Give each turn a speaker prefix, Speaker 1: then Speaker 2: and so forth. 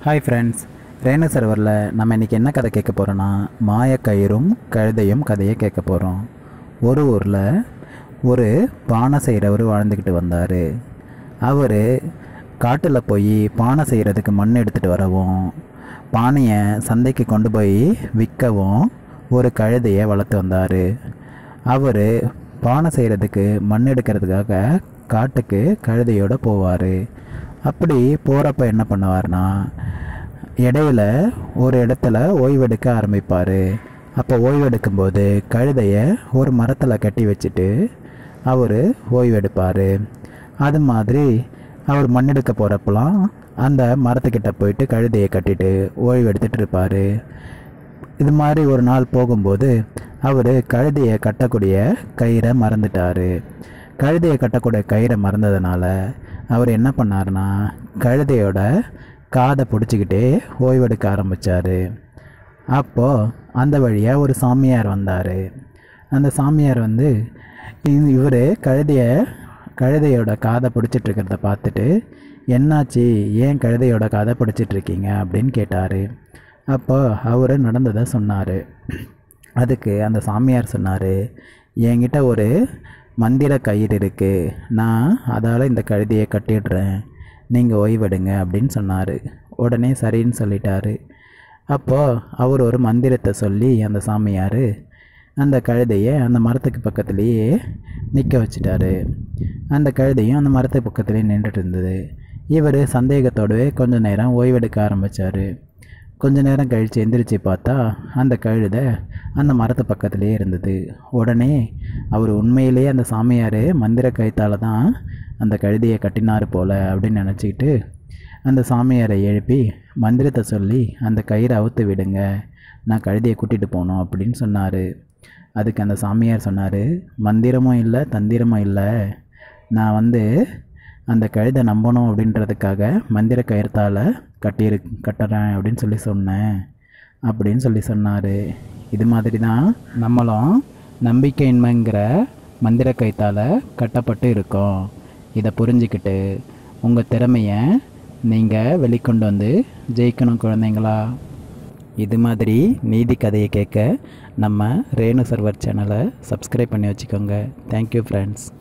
Speaker 1: hi friends Renu சர்வரில் நம்ம இன்றைக்கி என்ன கதை கேட்க போகிறோன்னா மாயக்கயிறும் கழுதையும் கதையை கேட்க போகிறோம் ஒரு ஊரில் ஒரு பானை செய்கிறவர் வாழ்ந்துக்கிட்டு வந்தார் அவர் காட்டில் போய் பானை செய்கிறதுக்கு மண் எடுத்துகிட்டு வரவும் பானையை சந்தைக்கு கொண்டு போய் விற்கவும் ஒரு கழுதையை வளர்த்து வந்தார் அவர் பானை செய்கிறதுக்கு மண் எடுக்கிறதுக்காக காட்டுக்கு கழுதையோடு போவார் அப்படி போகிறப்ப என்ன பண்ணுவார்னா இடையில ஒரு இடத்துல ஓய்வெடுக்க ஆரம்பிப்பார் அப்போ ஓய்வெடுக்கும்போது கழுதையை ஒரு மரத்தில் கட்டி வச்சுட்டு அவர் ஓய்வெடுப்பார் அது மாதிரி அவர் மண்ணெடுக்க போகிறப்பெல்லாம் அந்த மரத்துக்கிட்ட போயிட்டு கழுதையை கட்டிட்டு ஓய்வெடுத்துட்டு இருப்பார் இது மாதிரி ஒரு நாள் போகும்போது அவர் கழுதையை கட்டக்கூடிய கயிறை மறந்துட்டார் கழுதையை கட்டக்கூடிய கயிறை மறந்ததுனால அவர் என்ன பண்ணாருன்னா கழுதையோட காதை பிடிச்சிக்கிட்டே ஓய்வெடுக்க ஆரம்பித்தார் அப்போது அந்த வழியாக ஒரு சாமியார் வந்தார் அந்த சாமியார் வந்து இவர் கழுதைய கழுதையோட காதை பிடிச்சிட்டு இருக்கிறத பார்த்துட்டு என்னாச்சு ஏன் கழுதையோட காதை பிடிச்சிட்டு இருக்கீங்க அப்படின்னு கேட்டார் அப்போ அவர் நடந்ததை சொன்னார் அதுக்கு அந்த சாமியார் சொன்னார் என்கிட்ட ஒரு மந்திர கயிறு இருக்குது நான் அதால் இந்த கழுதையை கட்டிடுறேன் நீங்கள் ஓய்வெடுங்க அப்படின்னு சொன்னார் உடனே சரின்னு சொல்லிட்டாரு அப்போது அவர் ஒரு மந்திரத்தை சொல்லி அந்த சாமியார் அந்த கழுதையை அந்த மரத்துக்கு பக்கத்துலேயே நிற்க வச்சிட்டாரு அந்த கழுதையும் அந்த மரத்துக்கு பக்கத்துலேயே நின்றுட்டு இருந்தது இவர் சந்தேகத்தோடவே கொஞ்ச நேரம் ஓய்வெடுக்க ஆரம்பித்தார் கொஞ்ச நேரம் கழித்து எந்திரிச்சு பார்த்தா அந்த கழுதை அந்த மரத்து பக்கத்துலேயே இருந்தது உடனே அவர் உண்மையிலேயே அந்த சாமியார் மந்திர கழுத்தால் தான் அந்த கழுதையை கட்டினார் போல் அப்படின்னு நினச்சிக்கிட்டு அந்த சாமியாரை எழுப்பி மந்திரத்தை சொல்லி அந்த கயிறை அவுத்து விடுங்க நான் கழுதையை கூட்டிகிட்டு போகணும் அப்படின்னு சொன்னார் அதுக்கு அந்த சாமியார் சொன்னார் மந்திரமும் இல்லை தந்திரமும் இல்லை நான் வந்து அந்த கழுதை நம்பணும் அப்படின்றதுக்காக மந்திர கயிறத்தால் கட்டியிரு கட்டுறேன் அப்படின்னு சொல்லி சொன்னேன் அப்படின்னு சொல்லி சொன்னார் இது மாதிரி தான் நம்மளும் நம்பிக்கையின்மைங்கிற மந்திர கயித்தால் கட்டப்பட்டு இருக்கோம் இதை புரிஞ்சுக்கிட்டு உங்கள் திறமையை நீங்கள் வெளிக்கொண்டு வந்து ஜெயிக்கணும் குழந்தைங்களா இது மாதிரி நீதி கதையை கேட்க நம்ம ரேணு சர்வர் சேனலை சப்ஸ்கிரைப் பண்ணி வச்சுக்கோங்க தேங்க்யூ ஃப்ரெண்ட்ஸ்